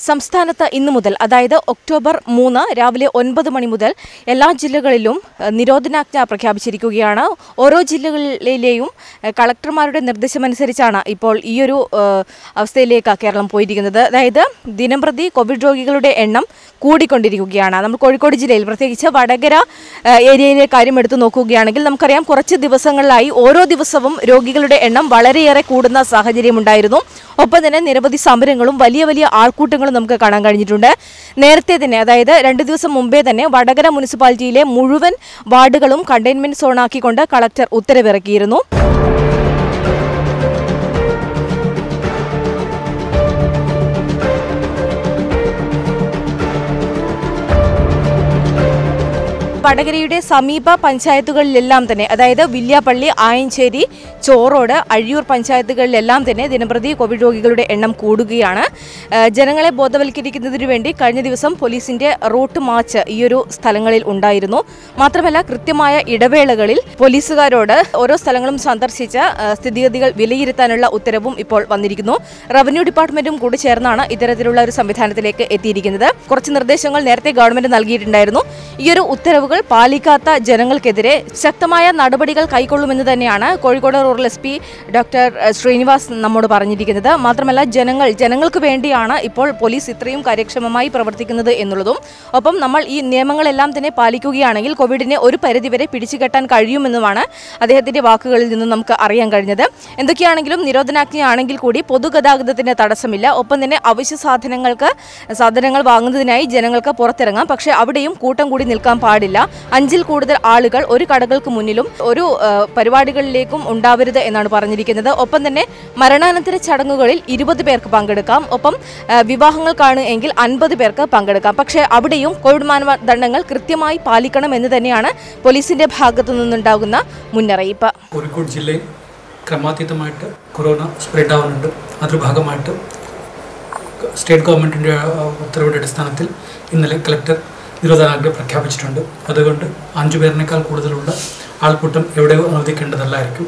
സംസ്ഥാനത്ത് ഇന്നു മുതൽ അതായത് ഒക്ടോബർ മൂന്ന് രാവിലെ ഒൻപത് മണി മുതൽ എല്ലാ ജില്ലകളിലും ഏഹ്, നിരോധനാജ്ഞ പ്രഖ്യാപിച്ചിരിക്കുകയാണ് ഓരോ ജില്ലകളിലെയും ഏഹ്, കളക്ടർമാരുടെ നിർദ്ദേശമനുസരിച്ചാണ് ഇപ്പോൾ ഈയൊരു ഏഹ്, അവസ്ഥയിലേക്ക് കേരളം പോയിരിക്കുന്നത് അതായത് ദിനംപ്രതി കോവിഡ് രോഗികളുടെ എണ്ണം കൂടിക്കൊണ്ടിരിക്കുകയാണ് നമ്മൾ കോഴിക്കോട് ജില്ലയിൽ പ്രത്യേകിച്ച് വടകര ഏഹ്, ഏരിയയിലെ കാര്യം എടുത്തു നോക്കുകയാണെങ്കിൽ നമുക്കറിയാം കുറച്ച് ദിവസങ്ങളിലായി ഓരോ ദിവസവും രോഗികളുടെ എണ്ണം വളരെയേറെ കൂടുന്ന സാഹചര്യമുണ്ടായിരുന്നു ഒപ്പം തന്നെ നിരവധി സമരങ്ങളും വലിയ വലിയ ആൾക്കൂട്ടങ്ങളും നമുക്ക് കാണാൻ കഴിഞ്ഞിട്ടുണ്ട് നേരത്തെ തന്നെ അതായത് രണ്ട് ദിവസം മുമ്പേ തന്നെ വടകര മുനിസിപ്പാലിറ്റിയിലെ മുഴുവൻ വാർഡുകളും കണ്ടെയ്ൻമെന്റ് സോണാക്കിക്കൊണ്ട് കളക്ടർ ഉത്തരവിറക്കിയിരുന്നു വടകരയുടെ സമീപ പഞ്ചായത്തുകളിലെല്ലാം തന്നെ അതായത് വില്യാപ്പള്ളി ആയഞ്ചേരി ചോറോട് അഴിയൂർ പഞ്ചായത്തുകളിലെല്ലാം തന്നെ ദിനപ്രതി കോവിഡ് രോഗികളുടെ എണ്ണം കൂടുകയാണ് ഏഹ് ജനങ്ങളെ ബോധവൽക്കരിക്കുന്നതിനു വേണ്ടി കഴിഞ്ഞ ദിവസം പോലീസിന്റെ റൂട്ട് മാർച്ച് ഈയൊരു സ്ഥലങ്ങളിൽ ഉണ്ടായിരുന്നു മാത്രമല്ല കൃത്യമായ ഇടവേളകളിൽ പോലീസുകാരോട് ഓരോ സ്ഥലങ്ങളും സന്ദർശിച്ച് ഏഹ് സ്ഥിതിഗതികൾ വിലയിരുത്താനുള്ള ഉത്തരവും ഇപ്പോൾ വന്നിരിക്കുന്നു റവന്യൂ ഡിപ്പാർട്ട്മെന്റും കൂടി ചേർന്നാണ് ഇത്തരത്തിലുള്ള ഒരു സംവിധാനത്തിലേക്ക് എത്തിയിരിക്കുന്നത് കുറച്ച് നിർദ്ദേശങ്ങൾ നേരത്തെ ഗവൺമെന്റ് നൽകിയിട്ടുണ്ടായിരുന്നു ഈ ഒരു ഉത്തരവുകൾ പാലിക്കാത്ത ജനങ്ങൾക്കെതിരെ ശക്തമായ നടപടികൾ കൈക്കൊള്ളുമെന്ന് തന്നെയാണ് Kozhikode rural S P doctor ഏഹ്, ശ്രീനിവാസ് നമ്മോട് പറഞ്ഞിരിക്കുന്നത് മാത്രമല്ല ജനങ്ങൾ ജനങ്ങൾക്ക് വേണ്ടിയാണ് ഇപ്പോൾ പോലീസ് ഇത്രയും കാര്യക്ഷമമായി പ്രവർത്തിക്കുന്നത് എന്നുള്ളതും ഒപ്പം നമ്മൾ ഈ നിയമങ്ങളെല്ലാം തന്നെ പാലിക്കുകയാണെങ്കിൽ കോവിഡിനെ ഒരു പരിധിവരെ പിടിച്ചുകെട്ടാൻ കഴിയുമെന്നുമാണ് അദ്ദേഹത്തിന്റെ വാക്കുകളിൽ നിന്ന് നമുക്ക് അറിയാൻ കഴിഞ്ഞത് എന്തൊക്കെയാണെങ്കിലും നിരോധനാജ്ഞ ആണെങ്കിൽ കൂടി പൊതുഗതാഗതത്തിന് തടസ്സമില്ല ഒപ്പം തന്നെ അവശ്യ സാധനങ്ങൾക്ക് സാധനങ്ങൾ വാങ്ങുന്നതിനായി ജനങ്ങൾക്ക് പുറത്തിറങ്ങാം പക്ഷേ അവിടെയും കൂട്ടം കൂടി നിൽക്കാൻ പാടില്ല അഞ്ചിൽ കൂടുതൽ ആളുകൾ ഒരു കടകൾക്ക് മുന്നിലും ഒരു ആ, പരിപാടികളിലേക്കും ഉണ്ടാവരുത് എന്നാണ് പറഞ്ഞിരിക്കുന്നത് ഒപ്പം തന്നെ മരണാനന്തര ചടങ്ങുകളിൽ ഇരുപത് പേർക്ക് പങ്കെടുക്കാം ഒപ്പം ആ, വിവാഹങ്ങൾക്കാണ് എങ്കിൽ അൻപത് പേർക്ക് പങ്കെടുക്കാം പക്ഷേ അവിടെയും കോവിഡ് മാനദണ്ഡങ്ങൾ കൃത്യമായി പാലിക്കണം എന്ന് തന്നെയാണ് പോലീസിന്റെ ഭാഗത്തു നിന്നുണ്ടാകുന്ന മുന്നറിയിപ്പ് കോഴിക്കോട് ജില്ലയിൽ ക്രമാതീതമായിട്ട് കൊറോണ സ്പ്രെഡ് ആവുന്നുണ്ട് അതൊരു ഭാഗമായിട്ട് സ്റ്റേറ്റ് ഗവൺമെൻറ്റിൻ്റെ ഉത്തരവിൻ്റെ അടിസ്ഥാനത്തിൽ ഇന്നലെ കളക്ടർ നിരോധനാജ്ഞ പ്രഖ്യാപിച്ചിട്ടുണ്ട് അതുകൊണ്ട് അഞ്ചു പേരിനേക്കാൾ കൂടുതലുള്ള ആൾക്കൂട്ടം എവിടെ അനുവദിക്കേണ്ടതല്ലായിരിക്കും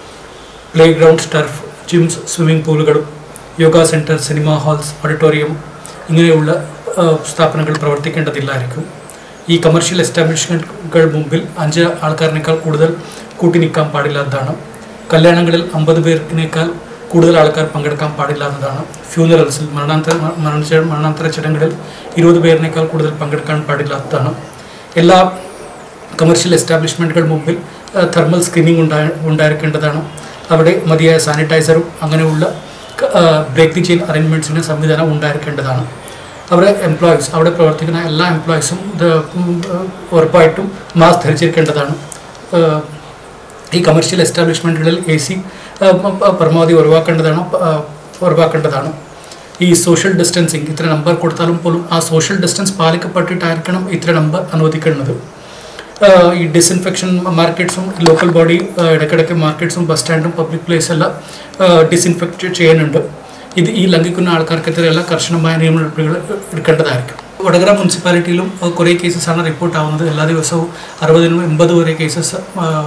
play ground turf gyms swimming പൂളുകളും yoga centre cinema halls auditorium ഇങ്ങനെയുള്ള ആ, സ്ഥാപനങ്ങൾ പ്രവർത്തിക്കേണ്ടതില്ലായിരിക്കും ഈ കമേഴ്ഷ്യൽ എസ്റ്റാബ്ലിഷ്മെൻറ്റുകൾ മുമ്പിൽ അഞ്ച് ആൾക്കാരിനേക്കാൾ കൂടുതൽ കൂട്ടി നിൽക്കാൻ പാടില്ലാത്തതാണ് കല്യാണങ്ങളിൽ അമ്പത് പേരിനേക്കാൾ കൂടുതൽ ആൾക്കാർ പങ്കെടുക്കാൻ പാടില്ലാത്തതാണ് ഫ്യൂണറൽസിൽ മരണാന്തര മരണ മരണാന്തര ചടങ്ങുകളിൽ ഇരുപത് പേരിനേക്കാൾ കൂടുതൽ പങ്കെടുക്കാൻ പാടില്ലാത്തതാണ് എല്ലാ കമേഴ്ഷ്യൽ എസ്റ്റാബ്ലിഷ്മെൻറ്റുകൾ മുമ്പിൽ തെർമൽ സ്ക്രീനിങ് ഉണ്ടായി ഉണ്ടായിരിക്കേണ്ടതാണ് അവിടെ മതിയായ സാനിറ്റൈസറും അങ്ങനെയുള്ള ബ്രേക്ക് ദി ചെയിൻ അറേഞ്ച്മെൻറ്റ്സിന് സംവിധാനം ഉണ്ടായിരിക്കേണ്ടതാണ് അവിടെ എംപ്ലോയീസ് അവിടെ പ്രവർത്തിക്കുന്ന എല്ലാ എംപ്ലോയീസും ഇത് ഉം, ഏഹ്, ഉറപ്പായിട്ടും മാസ്ക് ധരിച്ചിരിക്കേണ്ടതാണ് ഏഹ്, ഈ കമേഴ്ഷ്യൽ എസ്റ്റാബ്ലിഷ്മെൻറ്റുകളിൽ എ സി പരമാവധി ഒഴിവാക്കേണ്ടതാണ് ആ, ഒഴിവാക്കേണ്ടതാണ് ഈ സോഷ്യൽ ഡിസ്റ്റൻസിങ് ഇത്ര നമ്പർ കൊടുത്താലും പോലും ആ സോഷ്യൽ ഡിസ്റ്റൻസ് പാലിക്കപ്പെട്ടിട്ടായിരിക്കണം ഇത്ര നമ്പർ അനുവദിക്കേണ്ടത് ആഹ് ഈ ഡിസിൻഫെക്ഷൻ മാർക്കറ്റ്സും ലോക്കൽ ബോഡി ഇടയ്ക്കിടയ്ക്ക് മാർക്കറ്റ്സും ബസ് സ്റ്റാൻഡും പബ്ലിക് പ്ലേസ് എല്ലാം ഡിസിൻഫെക്റ്റ് ചെയ്യുന്നുണ്ട് ഇത് ഈ ലംഘിക്കുന്ന ആൾക്കാർക്കെതിരെയുള്ള കർശനമായ നിയമ നടപടികൾ എടുക്കേണ്ടതായിരിക്കും വടകര മുനിസിപ്പാലിറ്റിയിലും ആഹ് കുറേ കേസസാണ് റിപ്പോർട്ട് ആവുന്നത് എല്ലാ ദിവസവും അറുപതിനും എൺപത് വരെ കേസസ്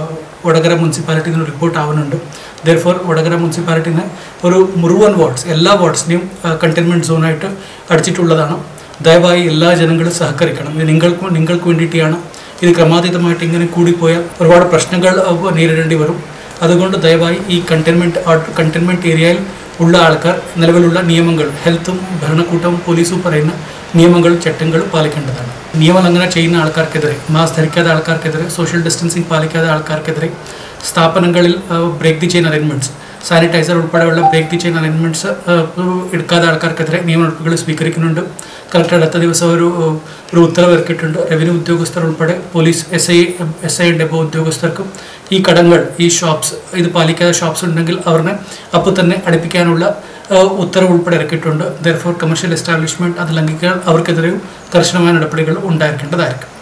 വടകര മുനിസിപ്പാലിറ്റിയിൽ നിന്ന് റിപ്പോർട്ട് ആവുന്നുണ്ട് ദർഫോർ വടകര മുനിസിപ്പാലിറ്റിനെ ഒരു മുഴുവൻ വാർഡ്സ് എല്ലാ വാർഡ്സിനെയും കണ്ടെയ്ൻമെൻറ്റ് സോണായിട്ട് അടിച്ചിട്ടുള്ളതാണ് ദയവായി എല്ലാ ജനങ്ങളും സഹകരിക്കണം ഇത് നിങ്ങൾക്ക് നിങ്ങൾക്ക് വേണ്ടിയിട്ടാണ് ഇത് ക്രമാതീതമായിട്ട് ഇങ്ങനെ കൂടിപ്പോയാൽ ഒരുപാട് പ്രശ്നങ്ങൾ അഹ് നേരിടേണ്ടി വരും അതുകൊണ്ട് ദയവായി ഈ കണ്ടെയ്ൻമെൻറ്റ് കണ്ടെയ്ൻമെൻറ്റ് ഏരിയയിൽ ഉള്ള ആൾക്കാർ നിലവിലുള്ള നിയമങ്ങൾ ഹെൽത്തും ഭരണകൂട്ടവും പോലീസും പറയുന്ന നിയമങ്ങൾ ചട്ടങ്ങൾ പാലിക്കേണ്ടതാണ് നിയമലംഘനം ചെയ്യുന്ന ആൾക്കാർക്കെതിരെ മാസ്ക് ധരിക്കാത്ത ആൾക്കാർക്കെതിരെ സോഷ്യൽ ഡിസ്റ്റൻസിങ് പാലിക്കാത്ത ആൾക്കാർക്കെതിരെ സ്ഥാപനങ്ങളിൽ break the chain arrangements sanitiser ഉൾപ്പെടെയുള്ള ബ്രേക്ക് ദി ചെയിൻ അറേഞ്ച്മെൻറ്റ്സ് എടുക്കാത്ത ആൾക്കാർക്കെതിരെ നിയമ നടപടികൾ സ്വീകരിക്കുന്നുണ്ട് കളക്ടർ അടുത്ത ദിവസം ഒരു ഒരു ഉത്തരവ് ഇറക്കിയിട്ടുണ്ട് റവന്യൂ ഉദ്യോഗസ്ഥർ ഉൾപ്പെടെ police S I S I ഡെപ്പോ ഉദ്യോഗസ്ഥർക്കും ഈ കടങ്ങൾ ഈ ഷോപ്സ് ഇത് പാലിക്കാത്ത ഷോപ്സ് ഉണ്ടെങ്കിൽ അവരെ അപ്പോൾ തന്നെ അടുപ്പിക്കാനുള്ള ഏഹ്, ഉത്തരവ് ഉൾപ്പെടെ ഇറക്കിയിട്ടുണ്ട് ദർഫോർ കമേഴ്ഷ്യൽ എസ്റ്റാബ്ലിഷ്മെൻറ്റ് അത് ലംഘിക്കാൻ അവർക്കെതിരെയും കർശനമായ നടപടികൾ ഉണ്ടായിരിക്കേണ്ടതായിരിക്കും